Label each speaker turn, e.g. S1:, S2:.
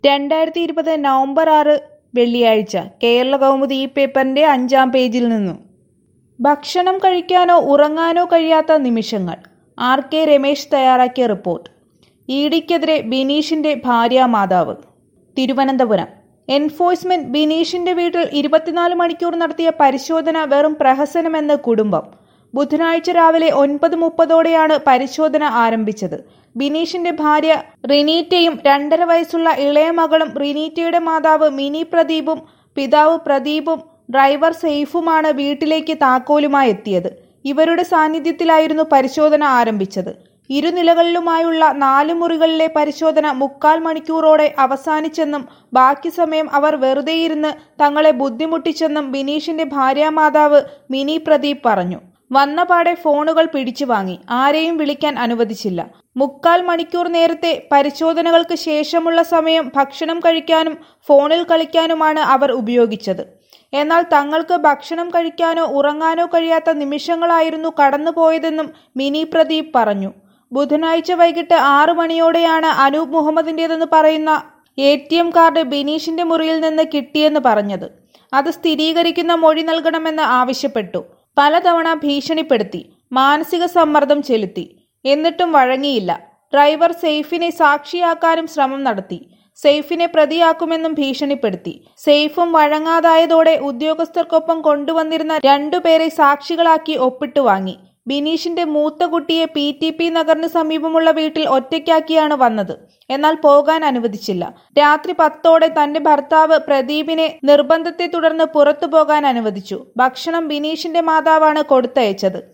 S1: രണ്ടായിരത്തി ഇരുപത് നവംബർ ആറ് വെള്ളിയാഴ്ച കേരള കൗമുദി ഈ പേപ്പറിന്റെ അഞ്ചാം പേജിൽ നിന്നു ഭക്ഷണം കഴിക്കാനോ ഉറങ്ങാനോ കഴിയാത്ത നിമിഷങ്ങൾ ആർ കെ രമേശ് തയ്യാറാക്കിയ റിപ്പോർട്ട് ഇ ഡിക്കെതിരെ ബിനീഷിന്റെ ഭാര്യാമാതാവ് തിരുവനന്തപുരം എൻഫോഴ്സ്മെന്റ് ബിനീഷിന്റെ വീട്ടിൽ ഇരുപത്തിനാല് മണിക്കൂർ നടത്തിയ പരിശോധന വെറും പ്രഹസനമെന്ന് കുടുംബം ബുധനാഴ്ച രാവിലെ ഒൻപത് മുപ്പതോടെയാണ് പരിശോധന ആരംഭിച്ചത് ബിനീഷിന്റെ ഭാര്യ റിനീറ്റയും രണ്ടര വയസ്സുള്ള ഇളയ മകളും റിനീറ്റയുടെ മാതാവ് മിനി പ്രദീപും പിതാവ് പ്രദീപും ഡ്രൈവർ സെയ്ഫുമാണ് വീട്ടിലേക്ക് താക്കോലുമായി എത്തിയത് ഇവരുടെ സാന്നിധ്യത്തിലായിരുന്നു പരിശോധന ആരംഭിച്ചത് ഇരുനിലകളിലുമായുള്ള നാല് മുറികളിലെ പരിശോധന മുക്കാൽ മണിക്കൂറോടെ അവസാനിച്ചെന്നും ബാക്കി സമയം അവർ വെറുതെയിരുന്ന് തങ്ങളെ ബുദ്ധിമുട്ടിച്ചെന്നും ബിനീഷിന്റെ ഭാര്യാമാതാവ് മിനി പ്രദീപ് പറഞ്ഞു വന്നപാടെ ഫോണുകൾ പിടിച്ചു വാങ്ങി ആരെയും വിളിക്കാൻ അനുവദിച്ചില്ല മുക്കാൽ മണിക്കൂർ നേരത്തെ പരിശോധനകൾക്ക് ശേഷമുള്ള സമയം ഭക്ഷണം കഴിക്കാനും ഫോണിൽ കളിക്കാനുമാണ് അവർ ഉപയോഗിച്ചത് എന്നാൽ തങ്ങൾക്ക് ഭക്ഷണം കഴിക്കാനോ ഉറങ്ങാനോ കഴിയാത്ത നിമിഷങ്ങളായിരുന്നു കടന്നുപോയതെന്നും മിനി പ്രദീപ് പറഞ്ഞു ബുധനാഴ്ച വൈകിട്ട് ആറു മണിയോടെയാണ് അനൂപ് മുഹമ്മദിന്റേതെന്ന് പറയുന്ന എ ടി എം കാർഡ് ബിനീഷിന്റെ മുറിയിൽ നിന്ന് കിട്ടിയെന്ന് പറഞ്ഞത് അത് സ്ഥിരീകരിക്കുന്ന മൊഴി നൽകണമെന്ന് ആവശ്യപ്പെട്ടു പലതവണ ഭീഷണിപ്പെടുത്തി മാനസിക സമ്മർദ്ദം ചെലുത്തി എന്നിട്ടും വഴങ്ങിയില്ല ഡ്രൈവർ സെയ്ഫിനെ സാക്ഷിയാക്കാനും ശ്രമം നടത്തി സെയ്ഫിനെ പ്രതിയാക്കുമെന്നും ഭീഷണിപ്പെടുത്തി സെയ്ഫും വഴങ്ങാതായതോടെ ഉദ്യോഗസ്ഥർക്കൊപ്പം കൊണ്ടുവന്നിരുന്ന രണ്ടുപേരെ സാക്ഷികളാക്കി ഒപ്പിട്ടു വാങ്ങി ബിനീഷിന്റെ മൂത്ത കുട്ടിയെ പി ടി പി നഗറിന് സമീപമുള്ള വീട്ടിൽ ഒറ്റയ്ക്കാക്കിയാണ് വന്നത് എന്നാൽ പോകാൻ അനുവദിച്ചില്ല രാത്രി പത്തോടെ തന്റെ ഭർത്താവ് പ്രദീപിനെ നിർബന്ധത്തെ തുടർന്ന് പുറത്തു പോകാൻ അനുവദിച്ചു ഭക്ഷണം ബിനീഷിന്റെ മാതാവാണ് കൊടുത്തയച്ചത്